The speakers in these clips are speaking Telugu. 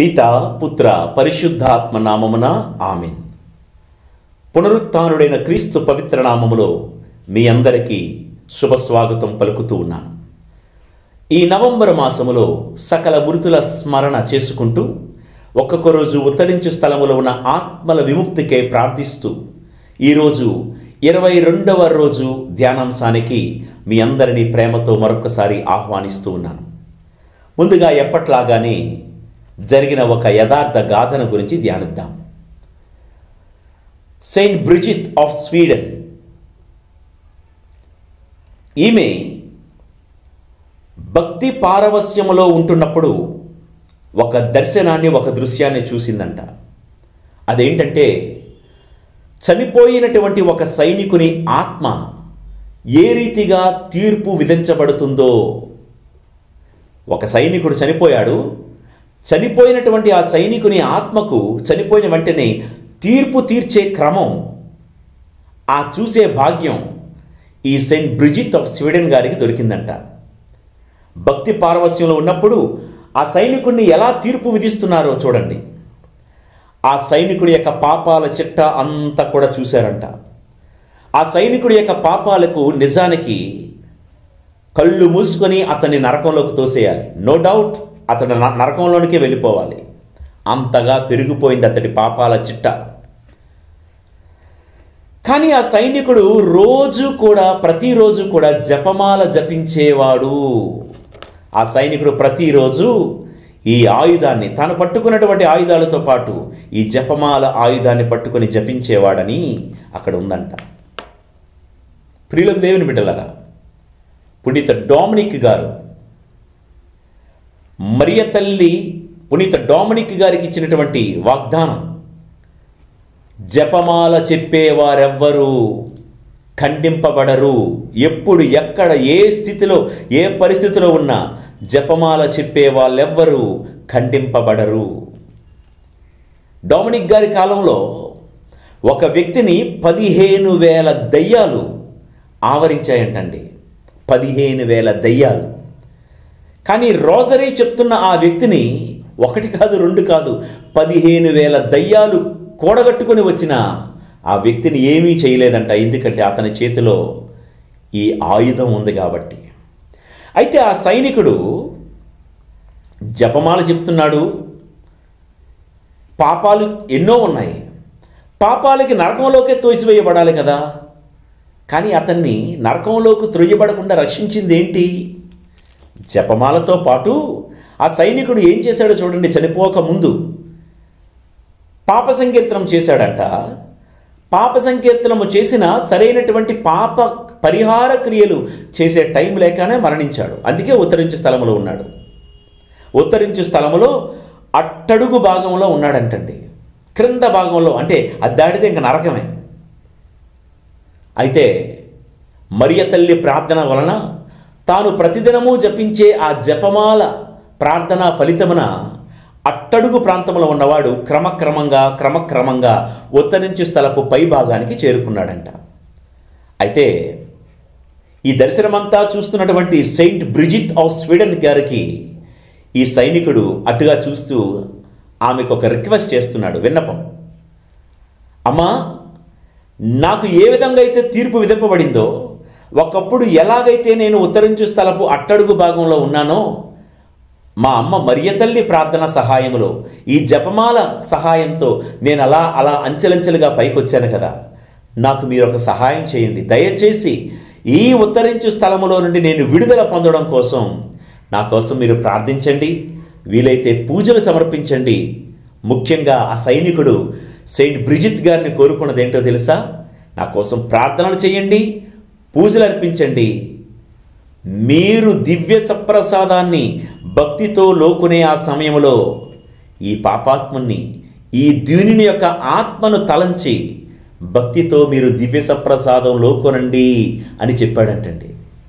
పిత పుత్ర పరిశుద్ధాత్మ నామమున ఆమెన్ పునరుత్నుడైన క్రీస్తు పవిత్ర నామములో మీ అందరికీ శుభస్వాగతం పలుకుతూ ఉన్నాను ఈ నవంబర్ మాసములో సకల మృతుల స్మరణ చేసుకుంటూ ఒక్కొక్క రోజు ఉత్తరించు స్థలములో ఉన్న ఆత్మల విముక్తికే ప్రార్థిస్తూ ఈరోజు ఇరవై రెండవ రోజు ధ్యానాంశానికి మీ అందరినీ ప్రేమతో మరొకసారి ఆహ్వానిస్తూ ఉన్నాను ముందుగా ఎప్పట్లాగానే జరిగిన ఒక యథార్థ గాథను గురించి ధ్యానిద్దాం సెయింట్ బ్రిజిత్ ఆఫ్ స్వీడన్ ఈమె భక్తి పారవస్యములో ఉంటున్నప్పుడు ఒక దర్శనాన్ని ఒక దృశ్యాన్ని చూసిందంట అదేంటంటే చనిపోయినటువంటి ఒక సైనికుని ఆత్మ ఏ రీతిగా తీర్పు విధించబడుతుందో ఒక సైనికుడు చనిపోయాడు చనిపోయినటువంటి ఆ సైనికుని ఆత్మకు చనిపోయిన వెంటనే తీర్పు తీర్చే క్రమం ఆ చూసే భాగ్యం ఈ సెయింట్ బ్రిజిత్ ఆఫ్ స్వీడన్ గారికి దొరికిందంట భక్తి పారవస్యంలో ఉన్నప్పుడు ఆ సైనికుడిని ఎలా తీర్పు విధిస్తున్నారో చూడండి ఆ సైనికుడి యొక్క పాపాల చిట్ట అంతా కూడా చూశారంట ఆ సైనికుడి యొక్క పాపాలకు నిజానికి కళ్ళు మూసుకొని అతన్ని నరకంలోకి తోసేయాలి నో డౌట్ అతడు న- నరకంలోనికే వెళ్ళిపోవాలి అంతగా పెరిగిపోయింది అతడి పాపాల చిట్ట కానీ ఆ సైనికుడు రోజు కూడా ప్రతిరోజు కూడా జపమాల జపించేవాడు ఆ సైనికుడు ప్రతిరోజు ఈ ఆయుధాన్ని తాను పట్టుకున్నటువంటి ఆయుధాలతో పాటు ఈ జపమాల ఆయుధాన్ని పట్టుకొని జపించేవాడని అక్కడ ఉందంట ప్రియులకు దేవుని బిడ్డలరా పునీత డోమినిక్ గారు మరియ తల్లి పునీత డోమినిక్ గారికి ఇచ్చినటువంటి వాగ్దానం జపమాల చెప్పేవారెవ్వరూ ఖండింపబడరు ఎప్పుడు ఎక్కడ ఏ స్థితిలో ఏ పరిస్థితిలో ఉన్నా జపమాల చెప్పే వాళ్ళెవ్వరూ ఖండింపబడరు డొమినిక్ గారి కాలంలో ఒక వ్యక్తిని పదిహేను వేల దయ్యాలు ఆవరించాయంటండి పదిహేను వేల దయ్యాలు కానీ రోజరీ చెప్తున్న ఆ వ్యక్తిని ఒకటి కాదు రెండు కాదు పదిహేను వేల దయ్యాలు కూడగట్టుకొని వచ్చిన ఆ వ్యక్తిని ఏమీ చేయలేదంట ఎందుకంటే అతని చేతిలో ఈ ఆయుధం ఉంది కాబట్టి అయితే ఆ సైనికుడు జపమాల చెప్తున్నాడు పాపాలు ఎన్నో ఉన్నాయి పాపాలకి నరకంలోకే తోసివేయబడాలి కదా కానీ అతన్ని నరకంలోకి త్రొయ్యబడకుండా రక్షించింది ఏంటి జపమాలతో పాటు ఆ సైనికుడు ఏం చేశాడో చూడండి చనిపోక ముందు పాప సంకీర్తనం చేశాడంట పాప సంకీర్తనము చేసిన సరైనటువంటి పాప పరిహార క్రియలు చేసే టైం లేకనే మరణించాడు అందుకే ఉత్తరించు స్థలములో ఉన్నాడు ఉత్తరించు స్థలములో అట్టడుగు భాగంలో ఉన్నాడంటండి క్రింద భాగంలో అంటే అది దాటితే ఇంక నరకమే అయితే మరియ తల్లి ప్రార్థన వలన తాను ప్రతిదినము జపించే ఆ జపమాల ప్రార్థన ఫలితమున అట్టడుగు ప్రాంతంలో ఉన్నవాడు క్రమక్రమంగా క్రమక్రమంగా ఉత్తరించి స్థలపు పై భాగానికి చేరుకున్నాడంట అయితే ఈ దర్శనమంతా చూస్తున్నటువంటి సెయింట్ బ్రిజిత్ ఆఫ్ స్వీడన్ గారికి ఈ సైనికుడు అటుగా చూస్తూ ఆమెకు ఒక రిక్వెస్ట్ చేస్తున్నాడు విన్నపం అమ్మా నాకు ఏ విధంగా అయితే తీర్పు విధింపబడిందో ఒకప్పుడు ఎలాగైతే నేను ఉత్తరించు స్థలపు అట్టడుగు భాగంలో ఉన్నానో మా అమ్మ మరియతల్లి ప్రార్థన సహాయములో ఈ జపమాల సహాయంతో నేను అలా అలా అంచెలంచెలుగా పైకొచ్చాను కదా నాకు మీరు ఒక సహాయం చేయండి దయచేసి ఈ ఉత్తరించు స్థలములో నుండి నేను విడుదల పొందడం కోసం నా కోసం మీరు ప్రార్థించండి వీలైతే పూజలు సమర్పించండి ముఖ్యంగా ఆ సైనికుడు సెయింట్ బ్రిజిత్ గారిని కోరుకున్నది ఏంటో తెలుసా నా కోసం ప్రార్థనలు చేయండి పూజలు అర్పించండి మీరు దివ్య సప్రసాదాన్ని భక్తితో లోకునే ఆ సమయంలో ఈ పాపాత్ముని ఈ దీనిని యొక్క ఆత్మను తలంచి భక్తితో మీరు దివ్య సప్రసాదం లోకొనండి అని చెప్పాడంటండి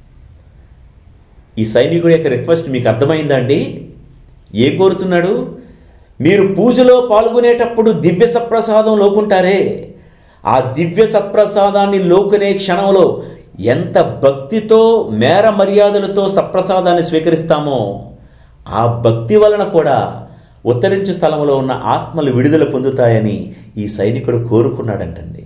ఈ సైనికుడి యొక్క రిక్వెస్ట్ మీకు అర్థమైందా అండి ఏ కోరుతున్నాడు మీరు పూజలో పాల్గొనేటప్పుడు దివ్య సప్రసాదం లోకుంటారే ఆ దివ్య సత్ప్రసాదాన్ని లోకునే క్షణంలో ఎంత భక్తితో మేర మర్యాదలతో సప్రసాదాన్ని స్వీకరిస్తామో ఆ భక్తి వలన కూడా ఉత్తరించు స్థలంలో ఉన్న ఆత్మలు విడుదల పొందుతాయని ఈ సైనికుడు కోరుకున్నాడంటండి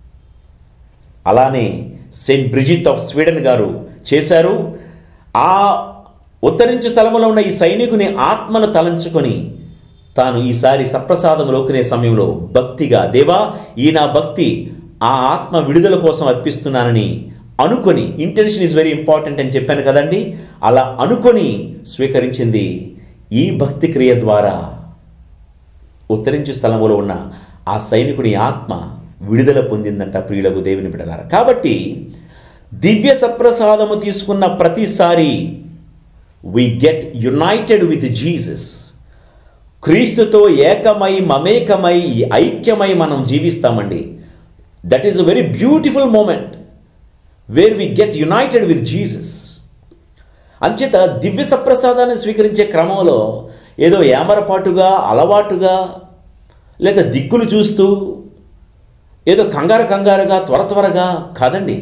అలానే సెయింట్ బ్రిజిత్ ఆఫ్ స్వీడన్ గారు చేశారు ఆ ఉత్తరించు స్థలంలో ఉన్న ఈ సైనికుని ఆత్మను తలంచుకొని తాను ఈసారి సప్రసాదం లోకునే సమయంలో భక్తిగా దేవా ఈ నా భక్తి ఆ ఆత్మ విడుదల కోసం అర్పిస్తున్నానని అనుకొని ఇంటెన్షన్ ఇస్ వెరీ ఇంపార్టెంట్ అని చెప్పాను కదండి అలా అనుకొని స్వీకరించింది ఈ భక్తి క్రియ ద్వారా ఉత్తరించు స్థలంలో ఉన్న ఆ సైనికుని ఆత్మ విడుదల పొందిందంట ప్రియులకు దేవుని బిడలారా కాబట్టి దివ్య సప్రసాదము తీసుకున్న ప్రతిసారి we get united with Jesus క్రీస్తుతో ఏకమై మమేకమై ఐక్యమై మనం జీవిస్తామండి that is a very beautiful moment where we get united with Jesus అంచేత దివ్య సప్రసాదాన్ని స్వీకరించే క్రమంలో ఏదో ఏమరపాటుగా అలవాటుగా లేదా దిక్కులు చూస్తూ ఏదో కంగారు కంగారుగా త్వర త్వరగా కాదండి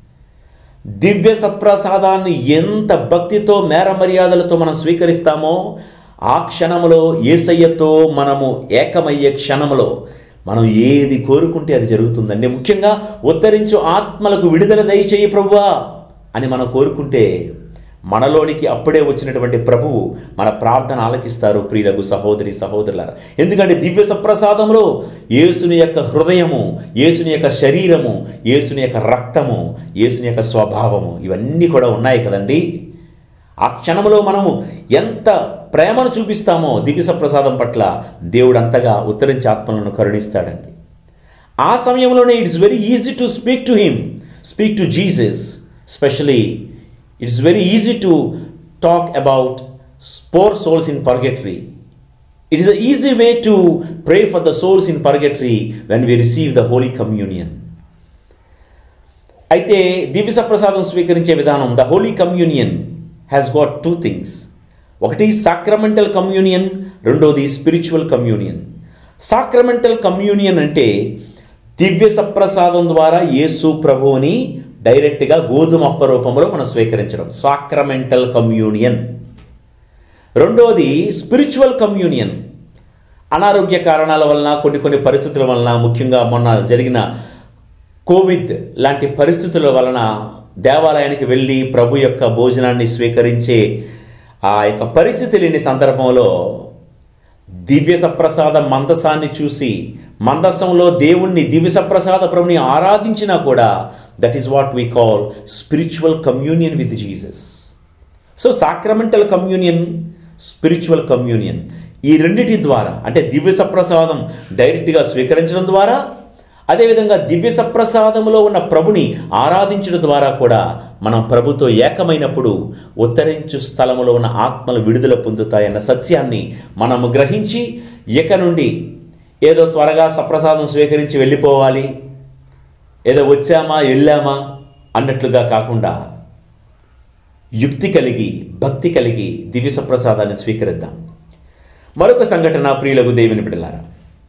దివ్య సత్ప్రసాదాన్ని ఎంత భక్తితో మేర మర్యాదలతో మనం స్వీకరిస్తామో ఆ క్షణంలో ఏసయ్యతో మనము ఏకమయ్యే క్షణంలో మనం ఏది కోరుకుంటే అది జరుగుతుందండి ముఖ్యంగా ఉత్తరించు ఆత్మలకు విడుదల దయచేయి ప్రభువా అని మనం కోరుకుంటే మనలోనికి అప్పుడే వచ్చినటువంటి ప్రభువు మన ప్రార్థన ఆలకిస్తారు ప్రియులకు సహోదరి సహోదరులారా ఎందుకంటే దివ్య సప్రసాదంలో యేసుని యొక్క హృదయము యేసుని యొక్క శరీరము యేసుని యొక్క రక్తము యేసుని యొక్క స్వభావము ఇవన్నీ కూడా ఉన్నాయి కదండి ఆ క్షణంలో మనము ఎంత ప్రేమను చూపిస్తామో దివ్య సప్రసాదం పట్ల దేవుడు అంతగా ఉత్తరించి ఆత్మలను కరుణిస్తాడండి ఆ సమయంలోనే it's very easy to speak to him speak to Jesus specially it's very easy to talk about poor souls in purgatory it is a easy way to pray for the souls in purgatory when we receive the holy communion అయితే దివ్య సప్రసాదం స్వీకరించే విధానం the holy communion has got two things ఒకటి సాక్రమెంటల్ కమ్యూనియన్ రెండోది స్పిరిచువల్ కమ్యూనియన్ సాక్రమెంటల్ కమ్యూనియన్ అంటే దివ్య సప్రసాదం ద్వారా యేసు ప్రభువుని డైరెక్ట్గా గోధుమ అప్ప రూపంలో మనం స్వీకరించడం సాక్రమెంటల్ కమ్యూనియన్ రెండోది స్పిరిచువల్ కమ్యూనియన్ అనారోగ్య కారణాల వలన కొన్ని కొన్ని పరిస్థితుల వలన ముఖ్యంగా మొన్న జరిగిన కోవిడ్ లాంటి పరిస్థితుల వలన దేవాలయానికి వెళ్ళి ప్రభు యొక్క భోజనాన్ని స్వీకరించే ఆ యొక్క పరిస్థితి లేని సందర్భంలో దివ్య సప్రసాద మందసాన్ని చూసి మందసంలో దేవుణ్ణి దివ్య సప్రసాద ప్రభుని ఆరాధించినా కూడా that is what we call spiritual communion with Jesus so sacramental communion spiritual communion ఈ రెండిటి ద్వారా అంటే దివ్య సప్రసాదం డైరెక్ట్గా స్వీకరించడం ద్వారా అదేవిధంగా దివ్య సప్రసాదంలో ఉన్న ప్రభుని ఆరాధించడం ద్వారా కూడా మనం ప్రభుతో ఏకమైనప్పుడు ఉత్తరించు స్థలములో ఉన్న ఆత్మలు విడుదల పొందుతాయన్న సత్యాన్ని మనము గ్రహించి ఇక నుండి ఏదో త్వరగా సప్రసాదం స్వీకరించి వెళ్ళిపోవాలి ఏదో వచ్చామా వెళ్ళామా అన్నట్లుగా కాకుండా యుక్తి కలిగి భక్తి కలిగి దివ్య సప్రసాదాన్ని స్వీకరిద్దాం మరొక సంఘటన ప్రియులకు దేవుని బిడలారా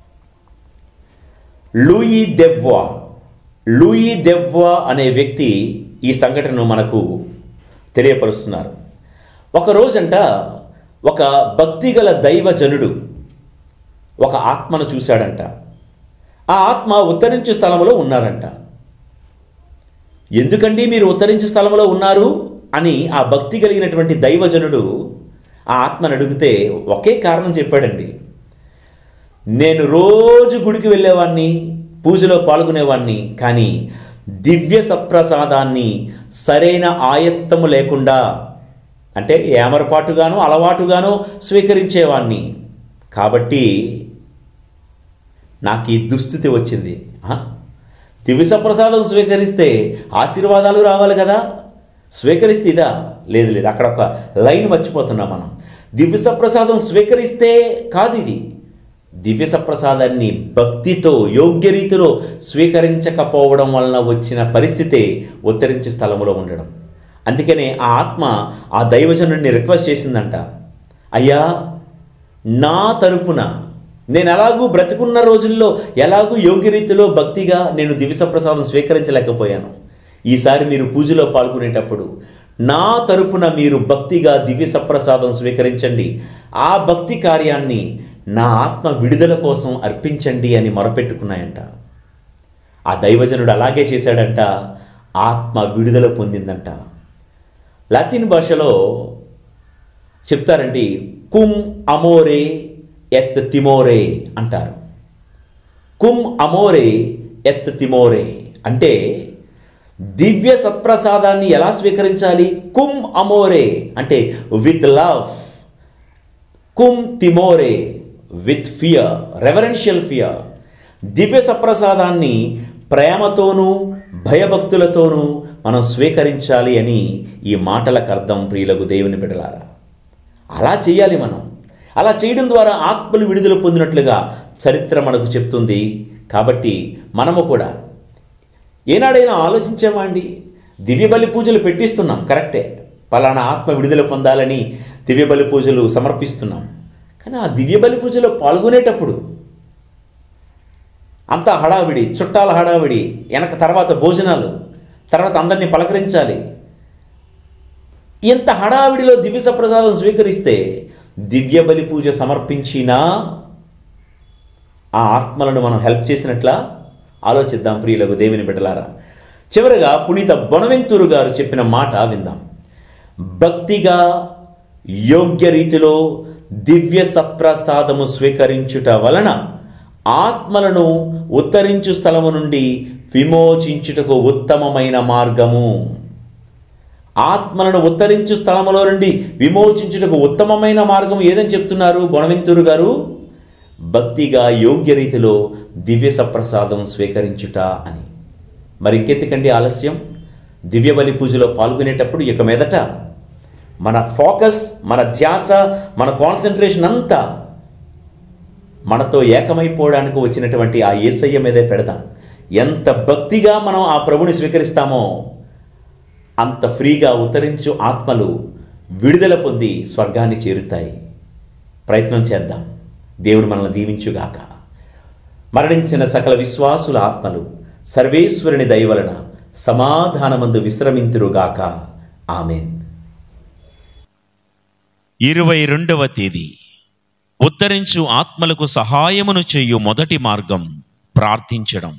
లూయి దెవ్వా లూయి దెవ్వా అనే వ్యక్తి ఈ సంఘటనను మనకు తెలియపరుస్తున్నారు ఒక రోజంట ఒక భక్తిగల దైవజనుడు ఒక ఆత్మను చూశాడంట ఆ ఆత్మ ఉత్తరించు స్థలంలో ఉన్నారంట ఎందుకండి మీరు ఉత్తరించు స్థలంలో ఉన్నారు అని ఆ భక్తి కలిగినటువంటి దైవజనుడు ఆ ఆత్మను అడిగితే ఒకే కారణం చెప్పాడండి నేను రోజు గుడికి వెళ్ళేవాడిని పూజలో పాల్గొనేవాడిని కానీ దివ్య సప్రసాదాన్ని సరైన ఆయత్తము లేకుండా అంటే ఏమరపాటుగానో అలవాటుగానో స్వీకరించేవాడిని కాబట్టి నాకు ఈ దుస్థితి వచ్చింది ఆ? దివ్య సప్రసాదం స్వీకరిస్తే ఆశీర్వాదాలు రావాలి కదా స్వీకరిస్తే ఇదా లేదు లేదు అక్కడ ఒక లైన్ మర్చిపోతున్నాం మనం దివ్య సప్రసాదం స్వీకరిస్తే కాదు ఇది దివ్య సప్రసాదాన్ని భక్తితో యోగ్య రీతిలో స్వీకరించకపోవడం వలన వచ్చిన పరిస్థితే ఉత్తరించే స్థలంలో ఉండడం అందుకనే ఆ ఆత్మ ఆ దైవజనుడిని రిక్వెస్ట్ చేసిందంట అయ్యా నా తరపున నేను ఎలాగూ బ్రతికున్న రోజుల్లో ఎలాగూ యోగ్య రీతిలో భక్తిగా నేను దివ్య ప్రసాదం స్వీకరించలేకపోయాను ఈసారి మీరు పూజలో పాల్గొనేటప్పుడు నా తరపున మీరు భక్తిగా దివ్య సప్రసాదం స్వీకరించండి ఆ భక్తి కార్యాన్ని నా ఆత్మ విడుదల కోసం అర్పించండి అని మొరపెట్టుకున్నాయంట ఆ దైవజనుడు అలాగే చేశాడంట ఆత్మ విడుదల పొందిందంట లాటిన్ భాషలో చెప్తారండి కుమ్ అమోరే ఎత్ తిమోరే అంటారు కుమ్ అమోరే ఎత్ తిమోరే అంటే దివ్య సత్ప్రసాదాన్ని ఎలా స్వీకరించాలి కుమ్ అమోరే అంటే విత్ లవ్ కుమ్ తిమోరే విత్ ఫియర్ రెవరెన్షియల్ ఫియర్ దివ్య సప్రసాదాన్ని ప్రేమతోనూ భయభక్తులతోనూ మనం స్వీకరించాలి అని ఈ మాటలకు అర్థం ప్రియులకు దేవుని బిడలారా అలా చేయాలి మనం అలా చేయడం ద్వారా ఆత్మలు విడుదల పొందినట్లుగా చరిత్ర మనకు చెప్తుంది కాబట్టి మనము కూడా ఏనాడైనా ఆలోచించామా అండి దివ్య బలి పూజలు పెట్టిస్తున్నాం కరెక్టే పలానా ఆత్మ విడుదల పొందాలని దివ్య బలి పూజలు సమర్పిస్తున్నాం కానీ ఆ దివ్య బలి పూజలో పాల్గొనేటప్పుడు అంత హడావిడి చుట్టాల హడావిడి వెనక తర్వాత భోజనాలు తర్వాత అందరినీ పలకరించాలి ఇంత హడావిడిలో దివ్య సప్రసాదం స్వీకరిస్తే దివ్య బలి పూజ సమర్పించినా ఆ ఆత్మలను మనం హెల్ప్ చేసినట్లా ఆలోచిద్దాం ప్రియులకు దేవుని బిడ్డలారా చివరగా పునీత బొనవెంతూరు గారు చెప్పిన మాట విందాం భక్తిగా యోగ్య రీతిలో దివ్య సప్రసాదము స్వీకరించుట వలన ఆత్మలను ఉత్తరించు స్థలము నుండి విమోచించుటకు ఉత్తమమైన మార్గము ఆత్మలను ఉత్తరించు స్థలములో నుండి విమోచించుటకు ఉత్తమమైన మార్గం ఏదని చెప్తున్నారు బొనవెంతూరు గారు భక్తిగా యోగ్య రీతిలో దివ్య సప్రసాదం స్వీకరించుట అని మరి ఇంకెత్తికండి ఆలస్యం దివ్య బలి పూజలో పాల్గొనేటప్పుడు ఇక మీదట మన ఫోకస్ మన ధ్యాస మన కాన్సన్ట్రేషన్ అంతా మనతో ఏకమైపోవడానికి వచ్చినటువంటి ఆ ఏసయ్య మీదే పెడదాం ఎంత భక్తిగా మనం ఆ ప్రభుని స్వీకరిస్తామో అంత ఫ్రీగా ఉత్తరించు ఆత్మలు విడుదల పొంది స్వర్గాన్ని చేరుతాయి ప్రయత్నం చేద్దాం దేవుడు మనల్ని దీవించుగాక మరణించిన సకల విశ్వాసుల ఆత్మలు సర్వేశ్వరుని దయవలన సమాధానమందు విశ్రమింతురుగాక ఆమెన్ ఇరవై రెండవ తేదీ ఉత్తరించు ఆత్మలకు సహాయమును చేయు మొదటి మార్గం ప్రార్థించడం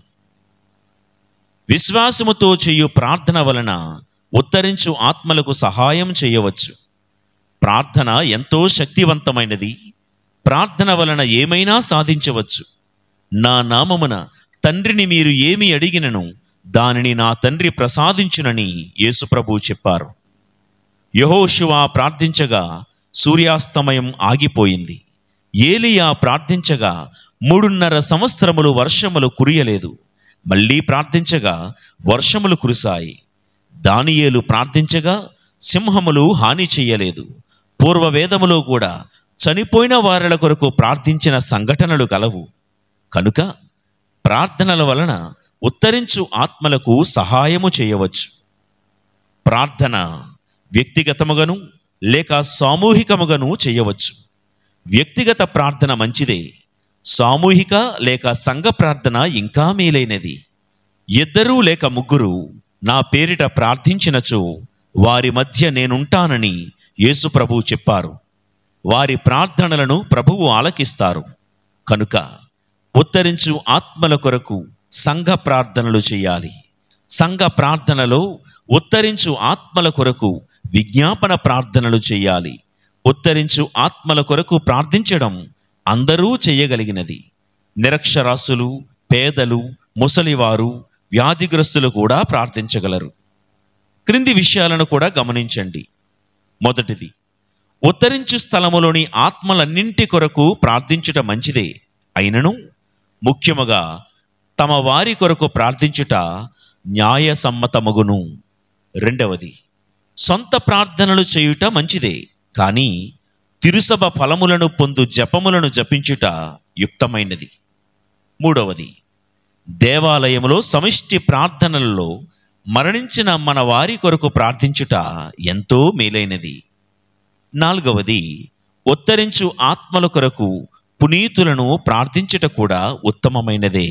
విశ్వాసముతో చేయు ప్రార్థన వలన ఉత్తరించు ఆత్మలకు సహాయం చేయవచ్చు ప్రార్థన ఎంతో శక్తివంతమైనది ప్రార్థన వలన ఏమైనా సాధించవచ్చు నా నామమున తండ్రిని మీరు ఏమి అడిగినను దానిని నా తండ్రి ప్రసాదించునని యేసుప్రభు చెప్పారు యహోషువా ప్రార్థించగా సూర్యాస్తమయం ఆగిపోయింది ఏలియా ప్రార్థించగా మూడున్నర సంవత్సరములు వర్షములు కురియలేదు మళ్ళీ ప్రార్థించగా వర్షములు కురిశాయి దానియేలు ప్రార్థించగా సింహములు హాని చెయ్యలేదు పూర్వవేదములో కూడా చనిపోయిన వారల కొరకు ప్రార్థించిన సంఘటనలు కలవు కనుక ప్రార్థనల వలన ఉత్తరించు ఆత్మలకు సహాయము చేయవచ్చు ప్రార్థన వ్యక్తిగతముగను లేక సామూహికముగను చేయవచ్చు వ్యక్తిగత ప్రార్థన మంచిదే సామూహిక లేక సంఘ ప్రార్థన ఇంకా మేలైనది ఇద్దరూ లేక ముగ్గురు నా పేరిట ప్రార్థించినచో వారి మధ్య నేనుంటానని యేసుప్రభు చెప్పారు వారి ప్రార్థనలను ప్రభువు ఆలకిస్తారు కనుక ఉత్తరించు ఆత్మల కొరకు సంఘ ప్రార్థనలు చేయాలి సంఘ ప్రార్థనలో ఉత్తరించు ఆత్మల కొరకు విజ్ఞాపన ప్రార్థనలు చేయాలి ఉత్తరించు ఆత్మల కొరకు ప్రార్థించడం అందరూ చేయగలిగినది నిరక్షరాస్యులు పేదలు ముసలివారు వ్యాధిగ్రస్తులు కూడా ప్రార్థించగలరు క్రింది విషయాలను కూడా గమనించండి మొదటిది ఉత్తరించు స్థలములోని ఆత్మలన్నింటి కొరకు ప్రార్థించుట మంచిదే అయినను ముఖ్యముగా తమ వారి కొరకు ప్రార్థించుట న్యాయసమ్మతమగును రెండవది సొంత ప్రార్థనలు చేయుట మంచిదే కానీ తిరుసభ ఫలములను పొందు జపములను జపించుట యుక్తమైనది మూడవది దేవాలయములో సమిష్టి ప్రార్థనలలో మరణించిన మన వారి కొరకు ప్రార్థించుట ఎంతో మేలైనది నాలుగవది ఉత్తరించు ఆత్మల కొరకు పునీతులను ప్రార్థించుట కూడా ఉత్తమమైనదే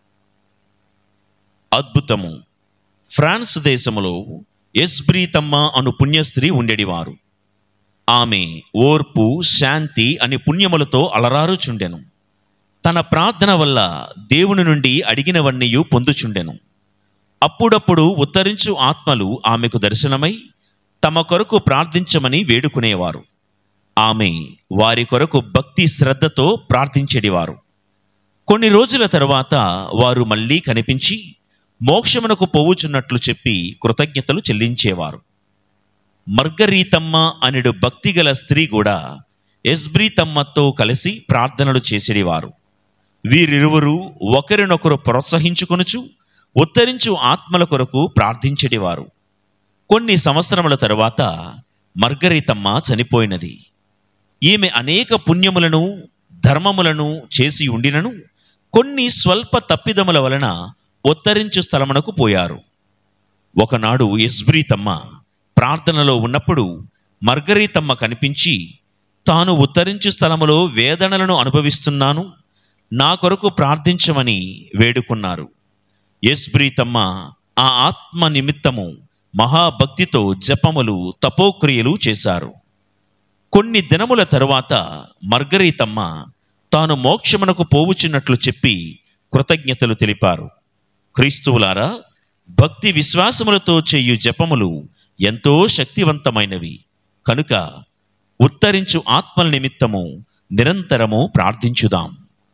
అద్భుతము ఫ్రాన్స్ దేశములో ఎస్బ్రీతమ్మ అను పుణ్యస్త్రీ ఉండేడివారు ఆమె ఓర్పు శాంతి అని పుణ్యములతో అలరారుచుండెను తన ప్రార్థన వల్ల దేవుని నుండి అడిగినవన్నీయు పొందుచుండెను అప్పుడప్పుడు ఉత్తరించు ఆత్మలు ఆమెకు దర్శనమై తమ కొరకు ప్రార్థించమని వేడుకునేవారు ఆమె వారి కొరకు భక్తి శ్రద్ధతో ప్రార్థించేడివారు కొన్ని రోజుల తరువాత వారు మళ్ళీ కనిపించి మోక్షమునకు పోవుచున్నట్లు చెప్పి కృతజ్ఞతలు చెల్లించేవారు మర్గరీతమ్మ అనెడు భక్తిగల స్త్రీ కూడా ఎస్బ్రీతమ్మతో కలిసి ప్రార్థనలు చేసేడివారు వీరిరువురు ఒకరినొకరు ప్రోత్సహించుకొనుచు ఉత్తరించు ఆత్మల కొరకు ప్రార్థించేడివారు కొన్ని సంవత్సరముల తరువాత మర్గరీతమ్మ చనిపోయినది ఈమె అనేక పుణ్యములను ధర్మములను చేసి ఉండినను కొన్ని స్వల్ప తప్పిదముల వలన ఉత్తరించు స్థలమునకు పోయారు ఒకనాడు ఎస్బ్రీతమ్మ ప్రార్థనలో ఉన్నప్పుడు మర్గరీతమ్మ కనిపించి తాను ఉత్తరించు స్థలములో వేదనలను అనుభవిస్తున్నాను నా కొరకు ప్రార్థించమని వేడుకున్నారు ఎస్బ్రీతమ్మ ఆ ఆత్మ నిమిత్తము మహాభక్తితో జపములు తపోక్రియలు చేశారు కొన్ని దినముల తరువాత మర్గరీతమ్మ తాను మోక్షమునకు పోవుచున్నట్లు చెప్పి కృతజ్ఞతలు తెలిపారు క్రీస్తువులారా భక్తి విశ్వాసములతో చేయు జపములు ఎంతో శక్తివంతమైనవి కనుక ఉత్తరించు ఆత్మల నిమిత్తము నిరంతరము ప్రార్థించుదాం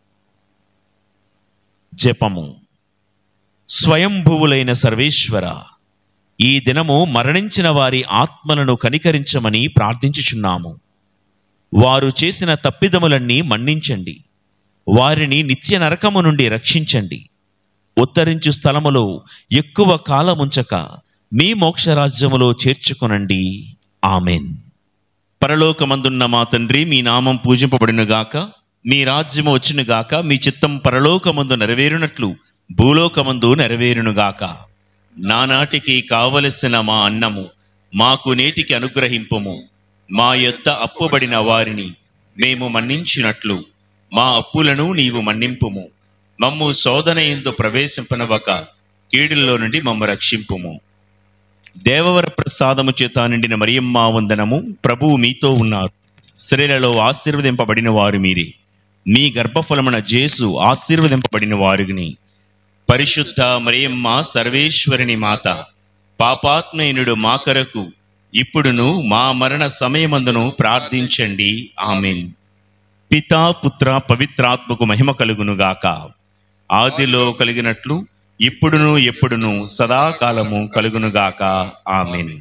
జపము స్వయంభువులైన సర్వేశ్వర ఈ దినము మరణించిన వారి ఆత్మలను కనికరించమని ప్రార్థించుచున్నాము వారు చేసిన తప్పిదములన్నీ మన్నించండి వారిని నిత్య నరకము నుండి రక్షించండి ఉత్తరించు స్థలములో ఎక్కువ కాలముంచక మీ మోక్షరాజ్యములో చేర్చుకొనండి ఆమెన్ పరలోకమందున్న మా తండ్రి మీ నామం పూజింపబడినగాక మీ రాజ్యము వచ్చినగాక మీ చిత్తం పరలోకమందు నెరవేరునట్లు భూలోకమందు నెరవేరునుగాక నానాటికి కావలసిన మా అన్నము మాకు నేటికి అనుగ్రహింపుము మా యొద్ద అప్పుబడిన వారిని మేము మన్నించినట్లు మా అప్పులను నీవు మన్నింపుము మమ్ము శోధన ఎందు ప్రవేశింపనవక కీడుల్లో నుండి మమ్ము రక్షింపుము దేవవర ప్రసాదము చేత నిండిన మరియమ్మ వందనము ప్రభువు మీతో ఉన్నారు స్త్రీలలో ఆశీర్వదింపబడిన వారు మీరే మీ గర్భఫలమున జేసు ఆశీర్వదింపబడిన వారిని పరిశుద్ధ మరియమ్మ సర్వేశ్వరుని మాత పాపాత్మయునుడు మా కొరకు ఇప్పుడును మా మరణ సమయమందును ప్రార్థించండి ఆమెన్ పితా పుత్ర పవిత్రాత్మకు మహిమ కలుగునుగాక ఆదిలో కలిగినట్లు ఇప్పుడును ఎప్పుడును సదాకాలము కలుగునుగాక ఆమెన్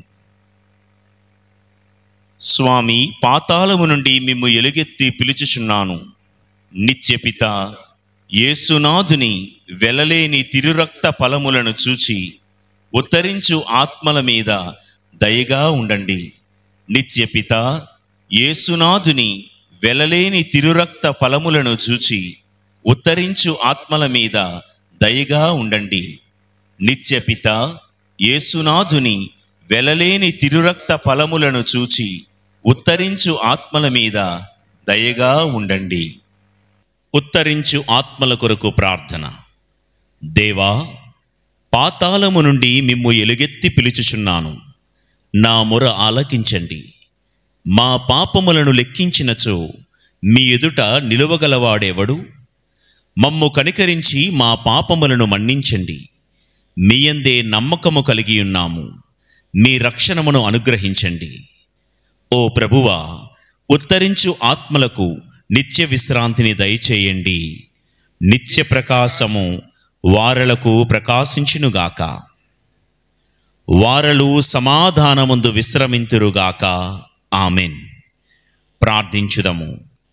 స్వామి పాతాళము నుండి మిమ్ము ఎలుగెత్తి పిలుచుచున్నాను నిత్యపిత యేసునాథుని వెలలేని తిరురక్త ఫలములను చూచి ఉత్తరించు ఆత్మల మీద దయగా ఉండండి నిత్యపిత యేసునాథుని వెలలేని తిరురక్త ఫలములను చూచి ఉత్తరించు ఆత్మల మీద దయగా ఉండండి నిత్యపిత యేసునాథుని వెలలేని తిరురక్త ఫలములను చూచి ఉత్తరించు ఆత్మల మీద దయగా ఉండండి ఉత్తరించు ఆత్మల కొరకు ప్రార్థన దేవా పాతాళము నుండి మిమ్ము ఎలుగెత్తి పిలుచుచున్నాను నా మొర ఆలకించండి మా పాపములను లెక్కించినచో మీ ఎదుట నిలువగలవాడెవడు మమ్ము కనికరించి మా పాపములను మన్నించండి మీయందే నమ్మకము కలిగి ఉన్నాము మీ రక్షణమును అనుగ్రహించండి ఓ ప్రభువా ఉత్తరించు ఆత్మలకు నిత్య విశ్రాంతిని దయచేయండి నిత్య ప్రకాశము వారలకు ప్రకాశించునుగాక వారలు సమాధానముందు విశ్రమింతురుగాక ఆమెన్ ప్రార్థించుదము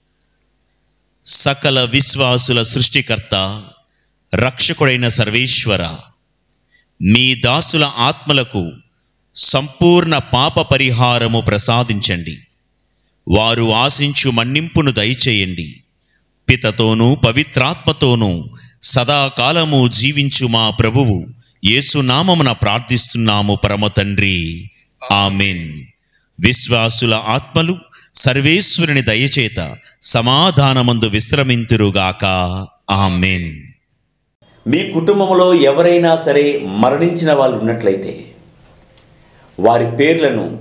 సకల విశ్వాసుల సృష్టికర్త రక్షకుడైన సర్వేశ్వర మీ దాసుల ఆత్మలకు సంపూర్ణ పాప పరిహారము ప్రసాదించండి వారు ఆశించు మన్నింపును దయచేయండి పితతోనూ పవిత్రాత్మతోనూ సదాకాలము జీవించు మా ప్రభువు యేసునామమున ప్రార్థిస్తున్నాము పరమ తండ్రి ఆమెన్ విశ్వాసుల ఆత్మలు సర్వేశ్వరుని దయచేత సమాధానమందు విశ్రమింతురుగాక ఆమెన్ మీ కుటుంబంలో ఎవరైనా సరే మరణించిన వాళ్ళు ఉన్నట్లయితే వారి పేర్లను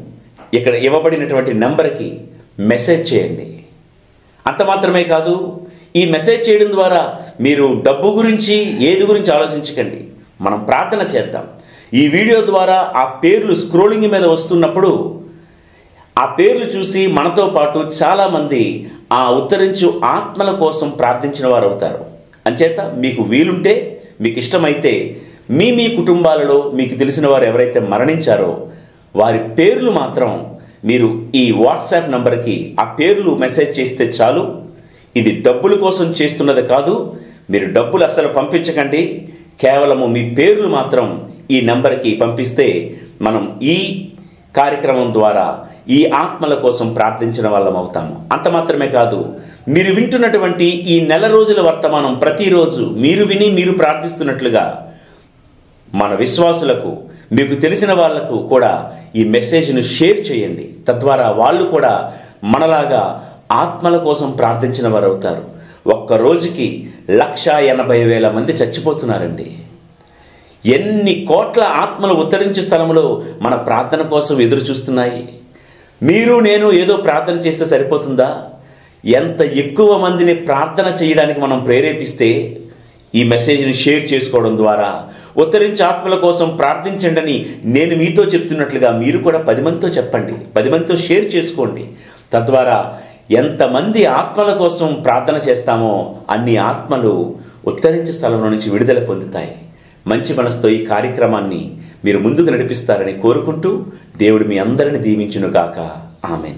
ఇక్కడ ఇవ్వబడినటువంటి నెంబర్కి మెసేజ్ చేయండి అంత మాత్రమే కాదు ఈ మెసేజ్ చేయడం ద్వారా మీరు డబ్బు గురించి ఏది గురించి ఆలోచించకండి మనం ప్రార్థన చేద్దాం ఈ వీడియో ద్వారా ఆ పేర్లు స్క్రోలింగ్ మీద వస్తున్నప్పుడు ఆ పేర్లు చూసి మనతో పాటు చాలామంది ఆ ఉత్తరించు ఆత్మల కోసం ప్రార్థించిన వారు అవుతారు అంచేత మీకు వీలుంటే మీకు ఇష్టమైతే మీ మీ కుటుంబాలలో మీకు తెలిసిన వారు ఎవరైతే మరణించారో వారి పేర్లు మాత్రం మీరు ఈ వాట్సాప్ నంబర్కి ఆ పేర్లు మెసేజ్ చేస్తే చాలు ఇది డబ్బుల కోసం చేస్తున్నది కాదు మీరు డబ్బులు అసలు పంపించకండి కేవలము మీ పేర్లు మాత్రం ఈ నెంబర్కి పంపిస్తే మనం ఈ కార్యక్రమం ద్వారా ఈ ఆత్మల కోసం ప్రార్థించిన వాళ్ళం అవుతాము అంత మాత్రమే కాదు మీరు వింటున్నటువంటి ఈ నెల రోజుల వర్తమానం ప్రతిరోజు మీరు విని మీరు ప్రార్థిస్తున్నట్లుగా మన విశ్వాసులకు మీకు తెలిసిన వాళ్లకు కూడా ఈ మెసేజ్ను షేర్ చేయండి తద్వారా వాళ్ళు కూడా మనలాగా ఆత్మల కోసం ప్రార్థించిన వారు అవుతారు ఒక్క రోజుకి లక్ష ఎనభై వేల మంది చచ్చిపోతున్నారండి ఎన్ని కోట్ల ఆత్మలు ఉత్తరించే స్థలంలో మన ప్రార్థన కోసం ఎదురు చూస్తున్నాయి మీరు నేను ఏదో ప్రార్థన చేస్తే సరిపోతుందా ఎంత ఎక్కువ మందిని ప్రార్థన చేయడానికి మనం ప్రేరేపిస్తే ఈ మెసేజ్ని షేర్ చేసుకోవడం ద్వారా ఉత్తరించి ఆత్మల కోసం ప్రార్థించండి అని నేను మీతో చెప్తున్నట్లుగా మీరు కూడా పది మందితో చెప్పండి పది మందితో షేర్ చేసుకోండి తద్వారా ఎంతమంది ఆత్మల కోసం ప్రార్థన చేస్తామో అన్ని ఆత్మలు ఉత్తరించే స్థలంలో నుంచి విడుదల పొందుతాయి మంచి మనసుతో ఈ కార్యక్రమాన్ని మీరు ముందుకు నడిపిస్తారని కోరుకుంటూ దేవుడు మీ అందరిని దీవించునుగాక ఆమెన్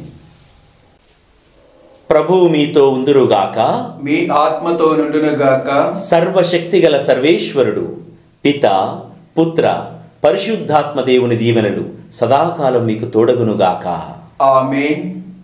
ప్రభువు మీతో ఉందురుగాక మీ ఆత్మతో నుండునుగాక సర్వశక్తి గల సర్వేశ్వరుడు పిత పుత్ర పరిశుద్ధాత్మ దేవుని దీవెనలు సదాకాలం మీకు తోడగునుగాక ఆమేన్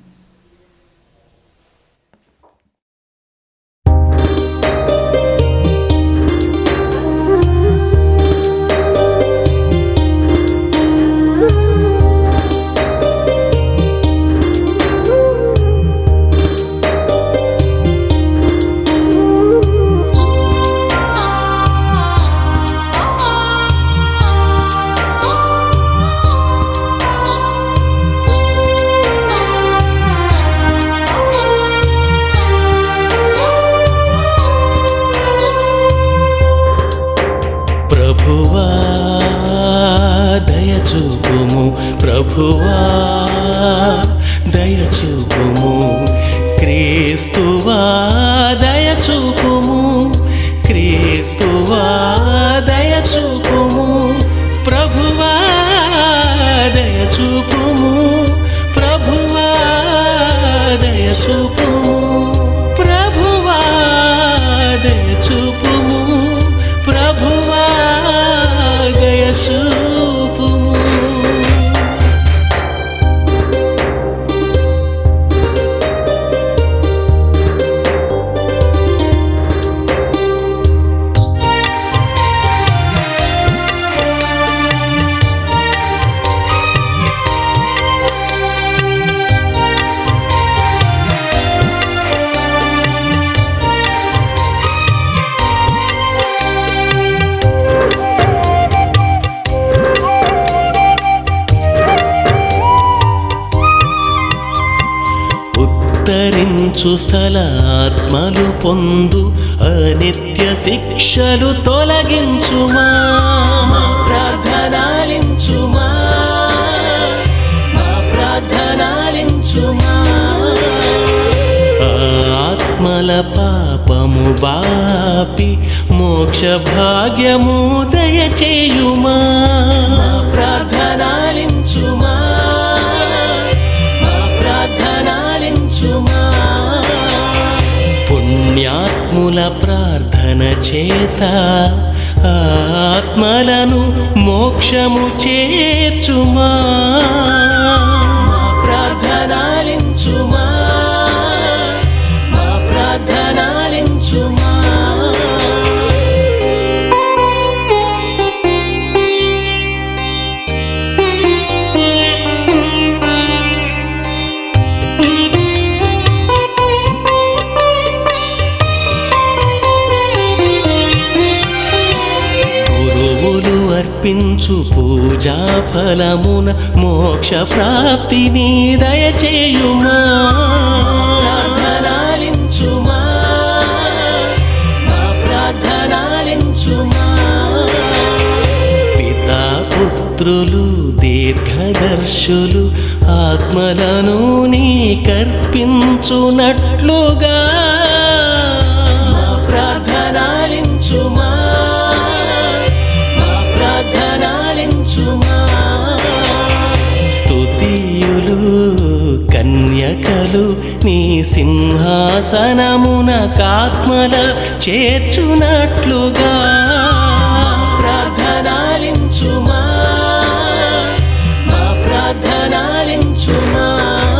ప్రభువా దయచూపుము ప్రభువా దయచూపుము క్రీస్తువా దయచూపుము క్రీస్తువా దయచూపుము ప్రభువా దయచూపుము ప్రభువా దయచూపుము ప్రభువా దయచూపుము ప్రభువా దయచూపుము ఉత్తరించు స్థలాత్మలు పొందు అనిత్య శిక్షలు తొలగించుమా మా ప్రార్థనాలించుమా మా ప్రార్థనాలించుమా ఆత్మల పాపము బాపి మోక్ష భాగ్యము దయచేయుమా మా ప్రార్థనాలించుమా మా ప్రార్థనాలించుమా పుణ్యాత్ముల ప్రార్థన చేత ఆత్మలను మోక్షము చేర్చుమా మా ప్రార్థనాలించుమా మా ప్రార్థనాలించుమా గురువులు అర్ప సమర్పించు పూజా ఫలమున మోక్ష ప్రాప్తిని దయచేయుమా ప్రార్థనాలించుమా మా ప్రార్థనాలించుమా పితా పుత్రులు దీర్ఘదర్శులు ఆత్మలను నీ కర్పించునట్లుగా మా ప్రార్థనాలించుమా మా ప్రార్థనాలించుమా స్తుతియులు కన్యకలు నీ సింహాసనమున కాత్మల చేర్చునట్లుగా ప్రార్థనాలించుమా మా ప్రార్థనాలించుమా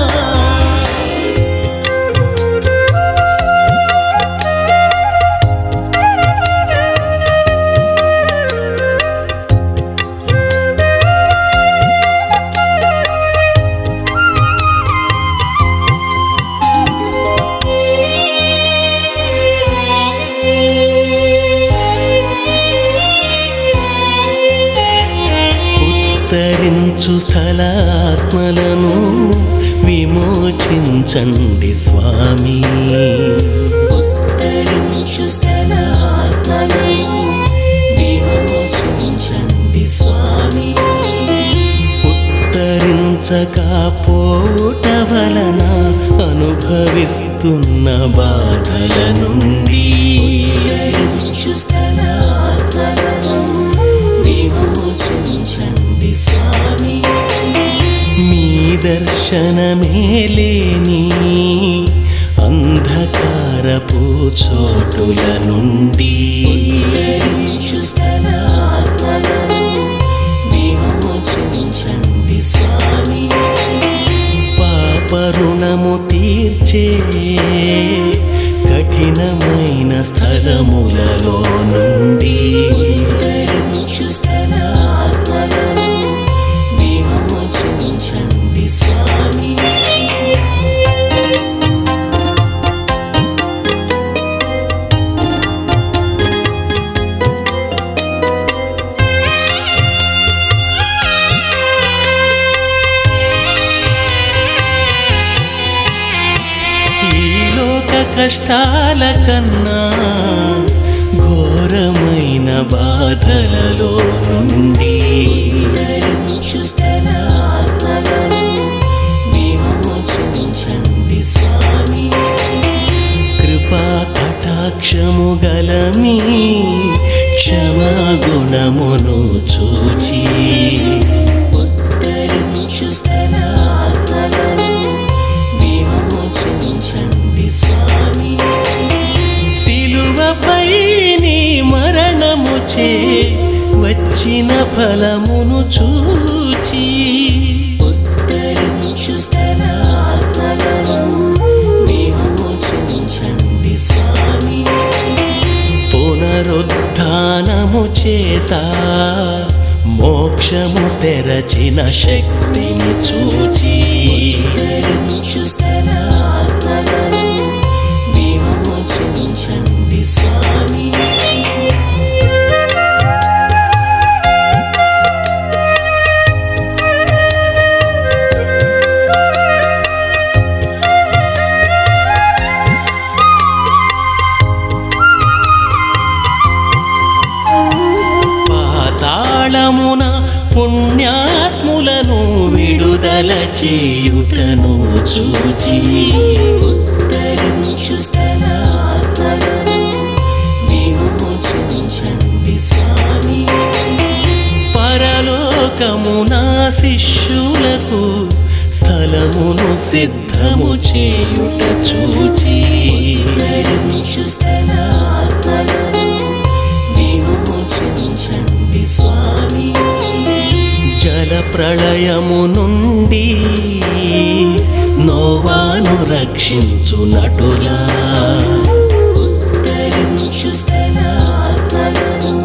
ఉత్తరించు స్థలాత్మలను విమోచించండి స్వామి ఉత్తరించు స్థలాత్మలను విమోచించండి స్వామి ఉత్తరించకపోట వలన అనుభవిస్తున్న బాధల నుండి విమోచించండి స్వామి మీ దర్శనమే లేని అంధకారపు చోటుల నుండి విమోచించండి స్వామి పాపరుణము తీర్చే కఠినమైన స్థలములలో నుండి విమోచించండి స్వామి ఈ లోక కష్టాల కన్నా ఘోరమైన బాధలలో నుండి విమోచించండి స్వామి కృపా కటాక్షము గలమి క్షమాగుణమును చూచి ఉత్తరించు స్థలాత్మలను విమోచించండి స్వామి సిలువపై నీ మరణము చే వచ్చిన ఫలమును చూచి ఉత్తరించు స్థలాత్మలను విమోచించండి స్వామి పునరుద్ధానము చేత మోక్షము తెరచిన శక్తిని చూచి విమోచించండి స్వామి పాతాళమున పుణ్యాత్ములను విడుదల చేయుటను చూచి ఉత్తరించు స్థలాత్మలను విమోచించండి స్వామి పరలోకమున శిష్యులకు స్థలమును సిద్ధము చేయుట చూచి ఉత్తరించు స్థలాత్మలను విమోచించండి స్వామి జల ప్రళయము నుండి నోవాను రక్షించునటులా ఉత్తరించు స్థలాత్మలను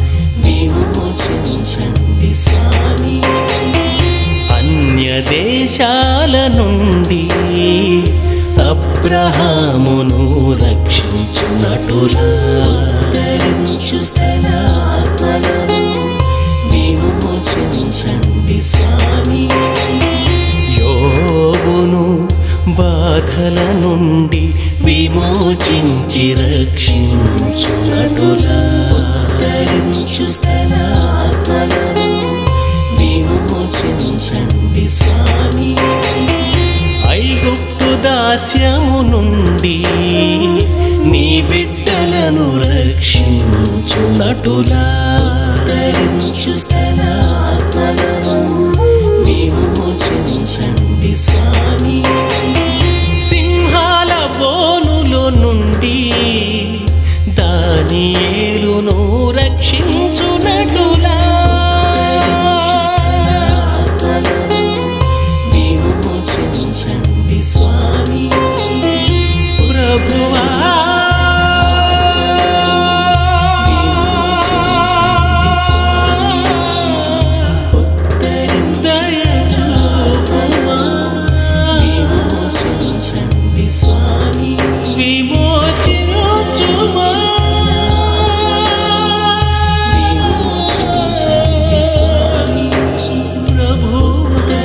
విమోచించండి స్వామి అన్య దేశాల నుండి అబ్రహామును రక్షించునటులా ఉత్తరించు స్థలాత్మలను విమోచించండి విమోచించండి స్వామి యోగును బాధల నుండి విమోచించి రక్షించునటులా ఉద్ధరించు స్థలాత్మలను విమోచించండి స్వామి ఐగుప్తు దాస్యము నుండి నీ బిడ్డలను రక్షించునటులా ధరించు స్థలాత్మలను విమోచించండి స్వామి సింహాల బోనుల నుండి దానియేలును రక్షించునటులా విమోచించండి స్వామి ప్రభువా విమోచించండి స్వామి ఉత్తరించండి విమోచించండి స్వామి విమోచించుమా విమోచించండి స్వామి ప్రభువా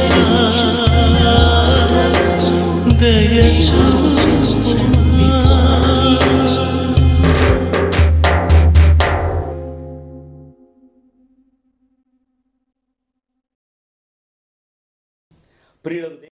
దయచూచండి స్వామి ప్రియులకు